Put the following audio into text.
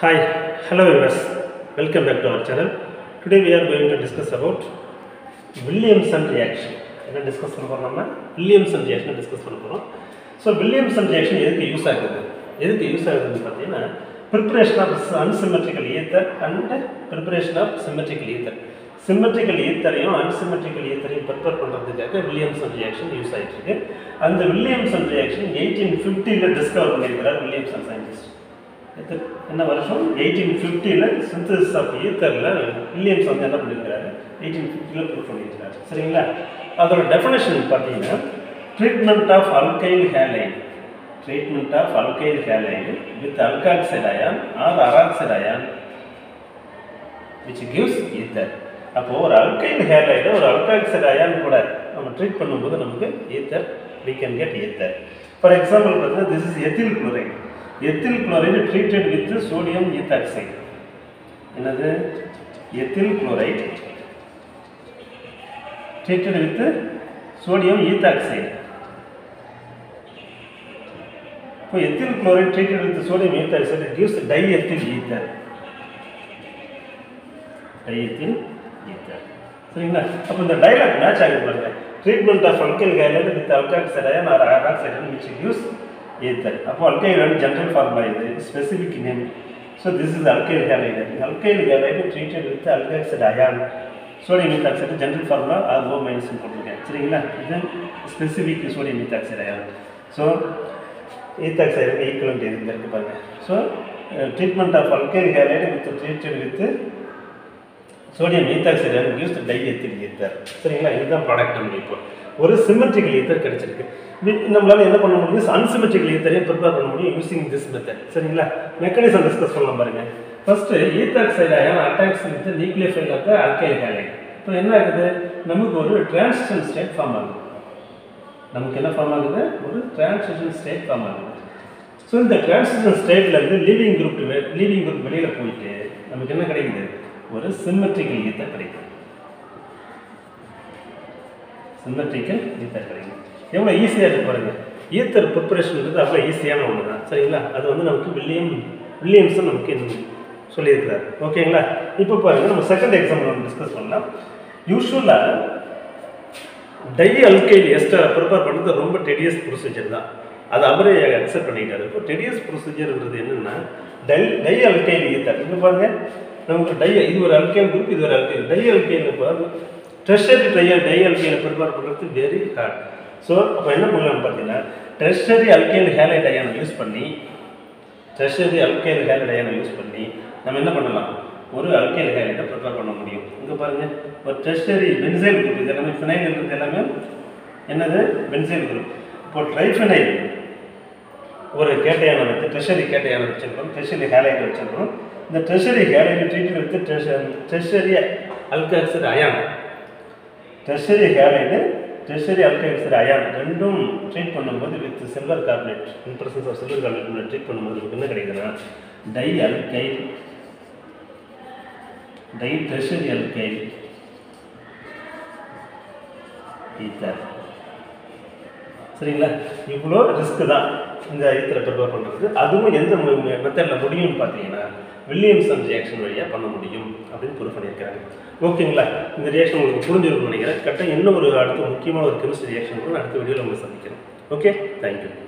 Hi, hello viewers. Welcome back to our channel. Today we are going to discuss about Williamson reaction. என்ன discuss பண்ண போகிறோம் நம்ம Williamson reaction discuss பண்ண போகிறோம் so Williamson reaction எதுக்கு use ஆகுது எதுக்கு யூஸ் ஆகுதுன்னு பார்த்தீங்கன்னா preparation of unsymmetrical ether and preparation of symmetrical ether symmetrical ஈத்தரையும் அன்சிமெட்ரிக்கல் ஈத்தரையும் ப்ரிப்பேர் பண்ணுறதுக்காக வில்லியம்சன் ரியாக்ஷன் யூஸ் ஆகிட்டு இருக்கு அந்த வில்லியம்சன் ரியாக்ஷன் எயிட்டீன் ஃபிஃப்டியில் டிஸ்கவர் பண்ணியிருக்கிறார் வில்லியம்சன் சயின்டிஸ்ட் எத்தனை என்ன வருஷம் எயிட்டீன் ஃபிஃப்டியில் சிந்தசிஸ் ஆஃப் ஈத்தரில் வில்லியம்ஸ் வந்து என்ன பண்ணியிருக்காரு எயிட்டீன் ஃபிஃப்டியில் ப்ரூவ் பண்ணியிருக்காரு சரிங்களா அதோட டெஃபினேஷன் பார்த்தீங்கன்னா treatment of alkyl halide treatment of alkyl halide with alkoxide ion or aroxide ion which gives ether அப்போ ஒரு அல்கைல் ஹேலைடு ஒரு அல்காக்சைட் அயான் கூட நம்ம ட்ரீட் பண்ணும்போது நமக்கு ether we can get ether for example பார்த்தீங்கன்னா this is ethyl chloride ethyl chloride treated with sodium ethoxide என்னது ethyl chloride treated with sodium ethoxide இப்போ ethyl chloride treated with sodium ethoxide gives diethyl ether diethyl ether சரிங்களா அப்போ இந்த dialogue match ஆகுது பாருங்க treatment of alkyl halide with alkoxide ion or aroxide which use ether அப்போ alkyl general formula இது specific name so this is alkyl halide alkyl halide treated with alkoxide ion sodium methoxide general formula R O minus போட்டிருக்கேன் சரிங்களா இது specific sodium methoxide ion so ethoxide equivalent இது இருக்கு பாருங்க so treatment of alkyl halide with treated with sodium ethoxide and use diethyl ether சரிங்களா இதுதான் product நம்ம இப்போ ஒரு சிமெட்ரிக்கல் ஈத்தர் கிடைச்சிருக்கு வி- நம்மளால என்ன பண்ண முடியும் அன்சிமெட்ரிக்கல் ஈத்தரையும் ப்ரிப்பேர் பண்ண முடியும் யூசிங் திஸ் மெத்தட் சரிங்களா மெக்கானிசம் டிஸ்கஸ் பண்ணலாம் பாருங்க first ethoxide ion attacks with nucleophile of the alkyl halide இப்போ என்ன ஆகுது நமக்கு ஒரு டிரான்சிஷன் ஸ்டேட் ஃபார்ம் ஆகுது நமக்கு என்ன ஃபார்ம் ஆகுது ஒரு டிரான்சிஷன் ஸ்டேட் ஃபார்ம் ஆகுது ஸோ இந்த டிரான்சிஷன் ஸ்டேட்லேருந்து லீவிங் குரூப் லீவிங் குரூப் வெளியில் போயிட்டு நமக்கு என்ன கிடைக்குது ஒரு சிமெட்ரிக்கல் ஈத்தர் கிடைக்கும் சிமெட்ரிக்கல் ஈத்தர் கிடைக்கும் எவ்வளோ ஈஸியாக இருக்கு பாருங்க ஈத்தர் ப்ரிப்பரேஷன்ன்றது அவ்வளோ ஈஸியான ஒன்று தான் சரிங்களா அது வந்து நமக்கு வில்லியம் வில்லியம்ஸும் நமக்கு இன்னும் சொல்லியிருக்கிறார் ஓகேங்களா இப்போ பாருங்க நம்ம செகண்ட் எக்ஸாம்பிள் நம்ம டிஸ்கஸ் பண்ணலாம் யூஸ்வலாக டை அல்கைல் எஸ்டரை ப்ரிப்பேர் பண்ணுறது ரொம்ப டெடியஸ் ப்ரொசீஜர் தான் அது அவரே அக்செப்ட் பண்ணிட்டாரு இப்போ டெடியஸ் ப்ரொசீஜர்ன்றது என்னென்னா டை டை அல்கைல் ஈத்தர் இங்கே பாருங்க நமக்கு டை இது ஒரு அல்கைல் குரூப் இது ஒரு அல்கைல் டை அல்கைல் இப்போ ட்ரெஷரி டை டை அல்கைலை ப்ரிப்பேர் பண்ணுறது வெரி ஹார்ட் ஸோ அப்போ என்ன பண்ணலாம் பார்த்தீங்கன்னா ட்ரெஷரி அல்கைல் ஹேலைட் அயானை யூஸ் பண்ணி ட்ரெஷரி அல்கைல் ஹேலைட் அயானை யூஸ் பண்ணி நம்ம என்ன பண்ணலாம் ஒரு அல்கைல் ஹேலைட்டை ப்ரிப்பேர் பண்ண முடியும் இங்கே பாருங்கள் ஒரு ட்ரெஷரி பென்சைல் குரூப் இது எல்லாமே ஃபினைல் இருக்கிறது எல்லாமே என்னது பென்சைல் குரூப் இப்போ ட்ரைஃபினைல் ஒரு கேட்டையான வச்சு ட்ரெஷரி கேட்டையான வச்சுருக்கோம் ட்ரெஷரி ஹேலைட் வச்சுருக்கோம் இந்த tertiary halide treat with tertiary alkoxide ion tertiary halide tertiary alkoxide ion ரெண்டும் ட்ரீட் பண்ணும்போது with silver carbonate in presence of silver carbonate treat பண்ணும்போது நமக்கு என்ன கிடைக்குதுன்னா dialkyl di tertiary alkyl ether சரிங்களா இவ்வளோ ரிஸ்க் தான் இந்த ஈத்தரை ப்ரிப்பேர் பண்ணுறது அதுவும் எந்த மெத்தடில் முடியும்னு பார்த்தீங்கன்னா வில்லியம்சன் ரியாக்ஷன் வழியாக பண்ண முடியும் அப்படின்னு ப்ரூவ் பண்ணியிருக்காங்க ஓகேங்களா இந்த ரியாக்ஷன் உங்களுக்கு புரிஞ்சிருக்கும்னு நினைக்கிறேன் கரெக்டாக இன்னும் ஒரு அடுத்த முக்கியமான ஒரு கெமிஸ்ட்ரி ரியாக்ஷன் கூட நான் அடுத்த வீடியோவில் உங்களை சந்திக்கிறேன் ஓகே தேங்க்யூ